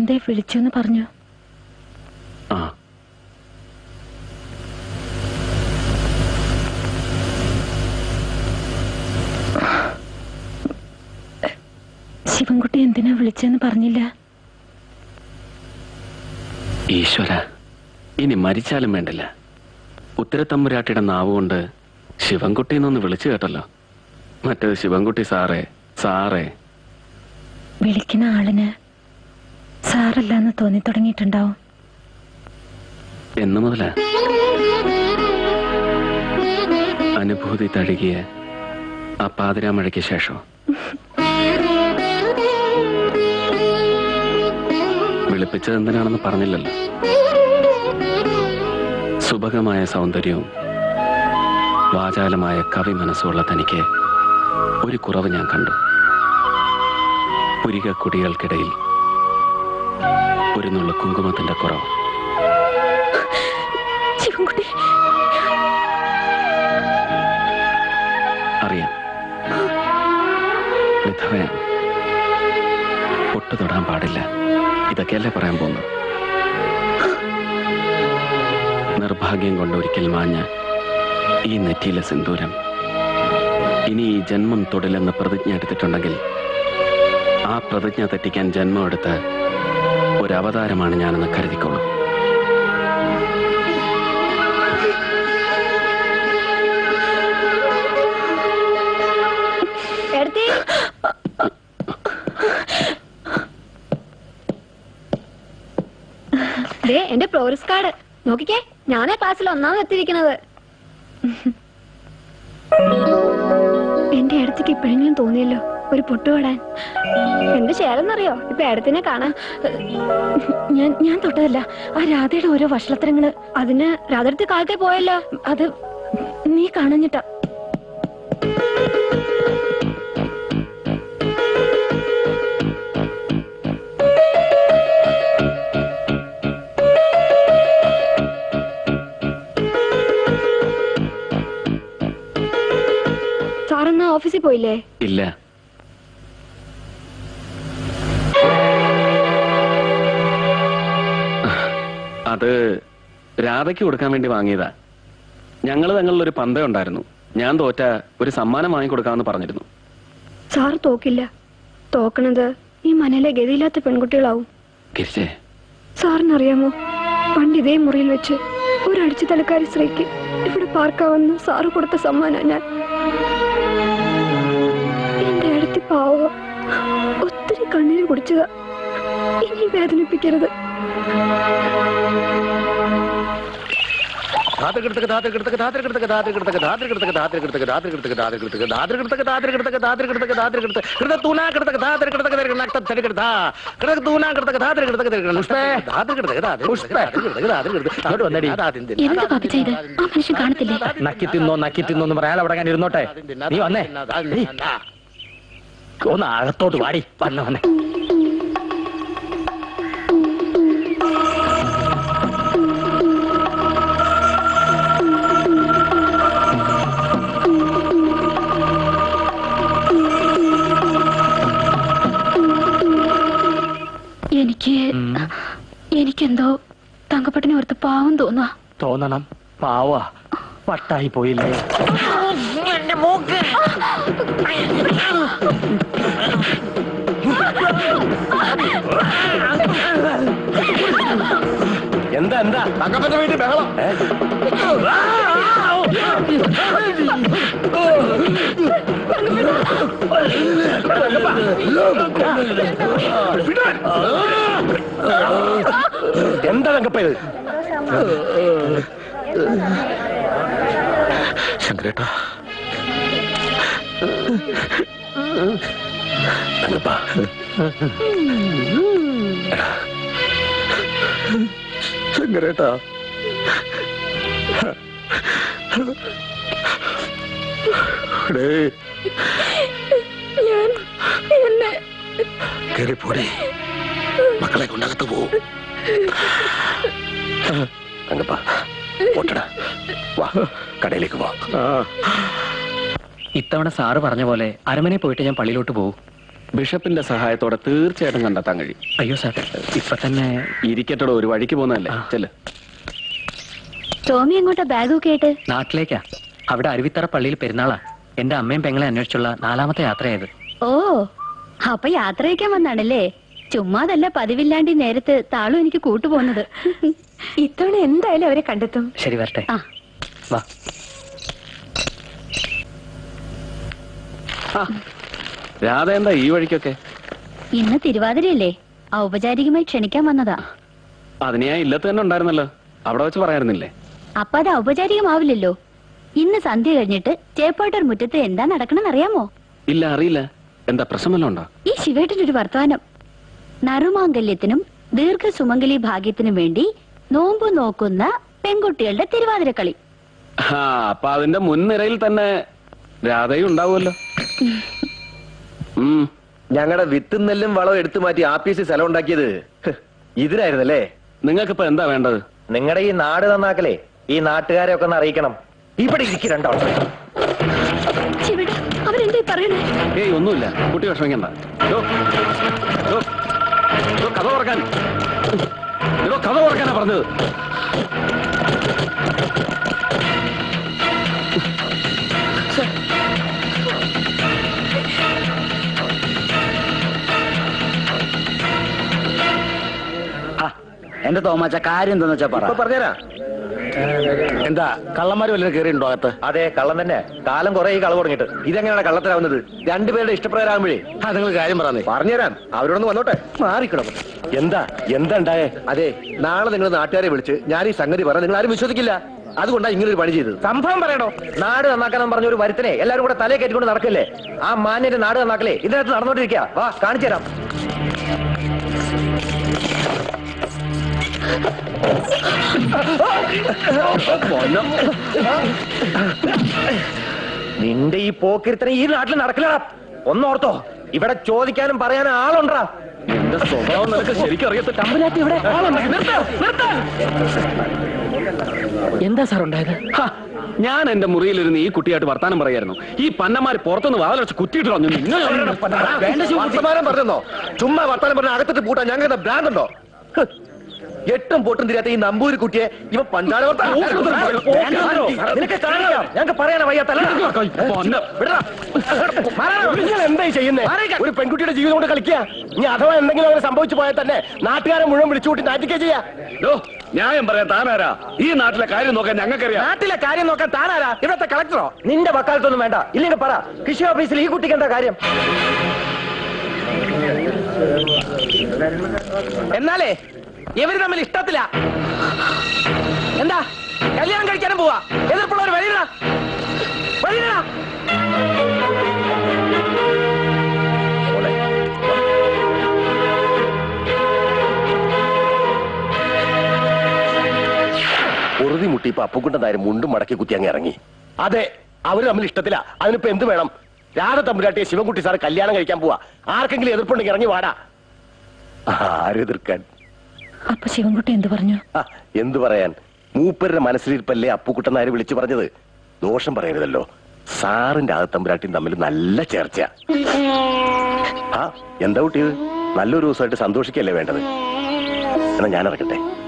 എന്തേ വിളിച്ചെന്ന് പറഞ്ഞു ആ ശിവൻകുട്ടി എന്തിനാ വിളിച്ചെന്ന് പറഞ്ഞില്ല ഈശ്വര ഇനി മരിച്ചാലും വേണ്ടില്ല ഉത്തരത്തമ്പുരാട്ടിയുടെ നാവുകൊണ്ട് ശിവൻകുട്ടി എന്നൊന്ന് വിളിച്ചു കേട്ടല്ലോ മറ്റേത് ശിവൻകുട്ടി സാറേ സാറേ വിളിക്കുന്ന ആളിന് സാറല്ലാന്ന് തോന്നി തുടങ്ങിയിട്ടുണ്ടാവും എന്ന് മുതലാ അനുഭൂതി തഴുകിയ ആ പാതിരാമഴയ്ക്ക് ശേഷം വിളിപ്പിച്ചത് എന്തിനാണെന്ന് പറഞ്ഞില്ലല്ലോ സുഭഗമായ സൗന്ദര്യവും വാചാലമായ കവി മനസ്സുള്ള തനിക്ക് ഒരു കുറവ് ഞാൻ കണ്ടു പുരിക കുടികൾക്കിടയിൽ ഒരു നുള്ള കുങ്കുമത്തിന്റെ കുറവ് ശിവൻകുട്ടി അറിയാം വിധവയാണ് ഒട്ടു തൊടാൻ പാടില്ല ഇതൊക്കെയല്ലേ പറയാൻ പോകുന്നത് നിർഭാഗ്യം കൊണ്ട് ഒരിക്കൽ മാഞ്ഞ ഈ നെറ്റിയിലെ സിന്ദൂരം ഇനി ഈ ജന്മം തൊടില്ലെന്ന് പ്രതിജ്ഞ എടുത്തിട്ടുണ്ടെങ്കിൽ ആ പ്രതിജ്ഞ തെറ്റിക്കാൻ ജന്മം എടുത്ത ഒരു അവതാരമാണ് ഞാനെന്ന് കരുതിക്കോളൂ എടുത്തി ദേ എന്റെ പ്രോഗ്രസ് കാർഡ് നോക്കിക്കേ ഞാനാ ക്ലാസ്സിൽ ഒന്നാമത് എത്തിയിരിക്കുന്നത് എന്റെ അടുത്തേക്ക് ഇപ്പോഴെങ്കിലും തോന്നിയല്ലോ ഒരു പൊട്ടുപെടാൻ എന്ത് ചേരെന്നറിയോ ഇപ്പൊ അടുത്തിനെ കാണാൻ ഞാൻ ഞാൻ തൊട്ടതല്ല ആ രാധയുടെ ഓരോ വഷളത്തരങ്ങള് അതിന് രാത്രി കാലത്തെ പോയല്ലോ അത് നീ കാണഞ്ഞിട്ടാ സാറെന്നാ ഓഫീസിൽ പോയില്ലേ ഇല്ല അത് രാധയ്ക്ക് കൊടുക്കാൻ വേണ്ടി വാങ്ങിയതാ ഞങ്ങൾ തങ്ങളിലൊരു പന്തയം ഉണ്ടായിരുന്നു ഞാൻ തോറ്റ ഒരു സമ്മാനം വാങ്ങിക്കൊടുക്കാമെന്ന് പറഞ്ഞിരുന്നു സാറ് തോക്കില്ല തോക്കണത് ഈ മനയിലെ ഗതിയില്ലാത്ത പെൺകുട്ടികളാവും ഗിരിജേ സാറിനറിയാമോ പണ്ട് ഇതേ മുറിയിൽ വെച്ച് ഒരു അടിച്ചു തലക്കാരി സ്ത്രീക്ക് ഇവിടെ പാർക്കാവെന്ന് സാറ് കൊടുത്ത സമ്മാനം ഞാൻ എന്റെ അടുത്ത് പാവ ഒത്തിരി കണ്ണീര് കുടിച്ചതാ ഇനി വേദനിപ്പിക്കരുത് എന്താ പാപ്പച്ച ഇത് ആ മനുഷ്യൻ കാണത്തില്ലേ നക്കി തിന്നോ നക്കി തിന്നോ എന്ന് പറയാൻ അവിടെ അങ്ങനെ ഇരുന്നോട്ടെ നീ വന്നേ നീ. ഒന്ന് അകത്തോട്ട് വാടി വന്ന വന്നേ എനിക്ക് എനിക്കെന്തോ തങ്കപ്പട്ടിനെ ഓർത്ത് പാവം തോന്നുക തോന്നണം പാവ പട്ടായി പോയില്ലേ എന്താ എന്താ തങ്കപ്പന്റെ വീട്ടിൽ ബഹളം എന്താ തങ്കപ്പ ഇത് ശങ്കരേട്ടാ തങ്കപ്പാ ശങ്കരേട്ടാ ഞാൻ എന്നെ കയറിപ്പോടെ മക്കളെ കൊണ്ടകത്ത് പോവും തങ്കപ്പ ഓട്ടടാ വാ കടയിലേക്ക് വാ ഇത്തവണ സാറ് പറഞ്ഞ പോലെ അരമനെ പോയിട്ട് ഞാൻ പള്ളിയിലോട്ട് പോകും ബിഷപ്പിന്റെ സഹായത്തോടെ തീർച്ചയായിട്ടും കണ്ടെത്താൻ കഴിയും അയ്യോ സാർ ഇപ്പൊ തന്നെ ഇരിക്കട്ടടോ ഒരു വഴിക്ക് പോകുന്നതല്ലേ ആ. ചെല്ല് ടോമി എങ്ങോട്ടാ ബാഗൊക്കെ ആയിട്ട് നാട്ടിലേക്കാ അവിടെ അരുവിത്തറ പള്ളിയിൽ പെരുന്നാളാ എന്റെ അമ്മയും പെങ്ങളെ അന്വേഷിച്ചുള്ള നാലാമത്തെ യാത്രയായത് ഓ അപ്പൊ യാത്രയ്ക്കാൻ വന്നാണല്ലേ ചുമ്മാതല്ല പതിവില്ലാണ്ട് ഈ നേരത്ത് താളും എനിക്ക് കൂട്ടുപോകുന്നത് ഇത്തവണ എന്തായാലും അവരെ കണ്ടെത്തും ശരി വരട്ടെ ആ വാ ആ, രാധ എന്താ ഈ വഴിക്കൊക്കെ ഇന്ന് തിരുവാതിരയല്ലേ ഔപചാരികമായി ക്ഷണിക്കാൻ വന്നതാ അതിന് ഞാൻ ഇല്ലത്ത് തന്നെ ഉണ്ടായിരുന്നല്ലോ അവിടെ വെച്ച് പറയായിരുന്നില്ലേ അപ്പൊ അത് ഔപചാരികമാവില്ലല്ലോ ഇന്ന് സന്ധ്യ കഴിഞ്ഞിട്ട് ചേപ്പാട്ടർ മുറ്റത്ത് എന്താ നടക്കണമെന്ന് അറിയാമോ ഇല്ല അറിയില്ല എന്താ പ്രശ്നമല്ലോ ഉണ്ടോ ഈ ശിവേട്ടന്റെ ഒരു വർത്തമാനം നറുമാംഗല്യത്തിനും ദീർഘസുമംഗലി ഭാഗ്യത്തിനും വേണ്ടി നോമ്പ് നോക്കുന്ന പെൺകുട്ടികളുടെ തിരുവാതിരക്കളി ആ അപ്പൊ അതിന്റെ മുൻനിരയിൽ തന്നെ രാധയും ഉണ്ടാവുമല്ലോ ഉം ഞങ്ങളുടെ വിത്തും നെല്ലും വളവും എടുത്തു മാറ്റി ആപ്പീസിൽ സ്ഥലം ഉണ്ടാക്കിയത് ഹ്, ഇതിനായിരുന്നല്ലേ നിങ്ങൾക്കിപ്പോ എന്താ വേണ്ടത് നിങ്ങളുടെ ഈ നാട് നന്നാക്കലേ ഈ നാട്ടുകാരെ ഒക്കെ ഒന്ന് അറിയിക്കണം ഇവിടെ ഇരിക്കും രണ്ടാളും ശിവേട്ട അവരെന്താ ഈ പറയണേ ഏയ് ഒന്നുമില്ല കുട്ടി വിഷമിക്കണ്ട ഡോ, ഡോ, ഡോ, കഥ തുറക്കാൻ ഡോ, കഥ തുറക്കാനാ പറഞ്ഞത് എന്റെ തോമാച്ച കാര്യം എന്താന്ന് വെച്ചാ പറ ഇപ്പൊ പറഞ്ഞുതരാ എന്താ കള്ളന്മാര് വല്ലതും കയറിയിട്ടുണ്ടോ അകത്ത് അതെ കള്ളം തന്നെ കാലം കുറെ ഈ കളവ് തുടങ്ങിയിട്ട് ഇതെങ്ങനെയാണ് കള്ളത്തിലാവുന്നത് രണ്ടുപേരുടെ ഇഷ്ടപ്രകാരമാകുമ്പോഴേ ആ നിങ്ങൾ കാര്യം പറഞ്ഞേ പറഞ്ഞുതരാം അവരോടൊന്ന് വന്നോട്ടെ മാറിക്കിടന്നു എന്താ എന്താ ഉണ്ടായേ അതെ നാളെ നിങ്ങൾ നാട്ടുകാരെ വിളിച്ച് ഞാൻ ഈ സംഗതി പറഞ്ഞ നിങ്ങൾ ആരും വിശ്വസിക്കില്ല അതുകൊണ്ടാണ് ഇങ്ങനെ ഒരു പണി ചെയ്തത് സംഭവം പറയണോ നാട് നന്നാക്കാൻ പറഞ്ഞ ഒരു വരുത്തനെ എല്ലാരും കൂടെ തലയെ കയറ്റിക്കൊണ്ട് നടക്കില്ലേ ആ മാന്യന്റെ നാട് നന്നാക്കലേ ഇതിനകത്ത് നടന്നോണ്ടിരിക്കുക വാ കാണിച്ചു തരാം നിന്റെ ഈ പോക്കിരുത്തനെ ഈ നാട്ടിൽ നടക്കില്ലടാ ഒന്നോർത്തോ ഇവിടെ ചോദിക്കാനും പറയാനും ആളുണ്ടാ എന്റെ സ്വഭാവം നിനക്ക് ശരിക്കും അറിയത്തില്ല തമ്പുരാട്ടി ഇവിടെ എന്താ സാർ ഉണ്ടായത് ഹാ, ഞാൻ എന്റെ മുറിയിലിരുന്ന് ഈ കുട്ടിയായിട്ട് വർത്താനം പറയായിരുന്നു ഈ പന്നമാര് പുറത്തുനിന്ന് വാതിൽ വെച്ച് കുത്തിയിട്ട് കളഞ്ഞു നിങ്ങൾ വർത്തമാനം പറഞ്ഞോ ചുമ്മാ വർത്തമാനം പറഞ്ഞ അകത്തിട്ട് പൂട്ടാൻ ഞങ്ങൾക്ക് ഭ്രാന്ത് ഉണ്ടോ ഹ്. എട്ടും പൊട്ടും തിരിയാത്ത ഈ നമ്പൂരി കുട്ടിയെ ഇവ പണ്ടാര നിനക്ക് കാണാം ഞങ്ങൾക്ക് പറയാനാ വയ്യാത്തല്ല നിങ്ങൾ എന്തായി ചെയ്യുന്നേ ഒരു പെൺകുട്ടിയുടെ ജീവിതം കൊണ്ട് കളിക്കുക ഇനി അഥവാ എന്തെങ്കിലും അങ്ങനെ സംഭവിച്ചു പോയാൽ തന്നെ നാട്ടുകാരെ മുഴുവൻ വിളിച്ചുകൂട്ടി നാട്ടിക്കേ ചെയ്യാ ന്യായം പറയാൻ താനാരാ ഈ നാട്ടിലെ കാര്യം നോക്കാൻ ഞങ്ങൾക്കറിയാം നാട്ടിലെ കാര്യം നോക്കാൻ താനാരാ ഇവിടത്തെ കളക്ടറോ നിന്റെ വക്കാലത്തൊന്നും വേണ്ട ഇല്ലെങ്കിൽ പറ കൃഷി ഓഫീസിൽ ഈ കുട്ടിക്ക് എന്താ കാര്യം എന്നാലേ ഇവര് തമ്മിൽ ഇഷ്ടത്തില്ല എന്താ കല്യാണം കഴിക്കാനും പോവാ എതിർപ്പുള്ളവർ വരില്ല വരില്ല ഉറുതി മുട്ടിയപ്പോ അപ്പുക്കുണ്ടതായാലും മുണ്ടും മടക്കി കുത്തി അങ്ങ് ഇറങ്ങി അതെ അവര് തമ്മിൽ ഇഷ്ടത്തില്ല അതിനിപ്പോ എന്ത് വേണം രാധ തമ്പുരാട്ടിയെ ശിവൻകുട്ടി സാർ കല്യാണം കഴിക്കാൻ പോവാ ആർക്കെങ്കിലും എതിർപ്പുണ്ടെങ്കിൽ ഇറങ്ങി വാടാ ആരെതിർക്കാൻ അപ്പൊ ശിവൻകുട്ടി എന്ത് പറഞ്ഞു ആ, എന്തു പറയാൻ മൂപ്പരുടെ മനസ്സിലിരിപ്പല്ലേ അപ്പുക്കുട്ടനാര് വിളിച്ചു പറഞ്ഞത് ദോഷം പറയരുതല്ലോ സാറിന്റെ ആകത്തമ്പുരാട്ടിയും തമ്മിൽ നല്ല ചേർച്ച ആ എന്താ കുട്ടിയത് നല്ലൊരു ദിവസമായിട്ട് സന്തോഷിക്കല്ലേ വേണ്ടത് എന്നാ ഞാൻ ഇറക്കട്ടെ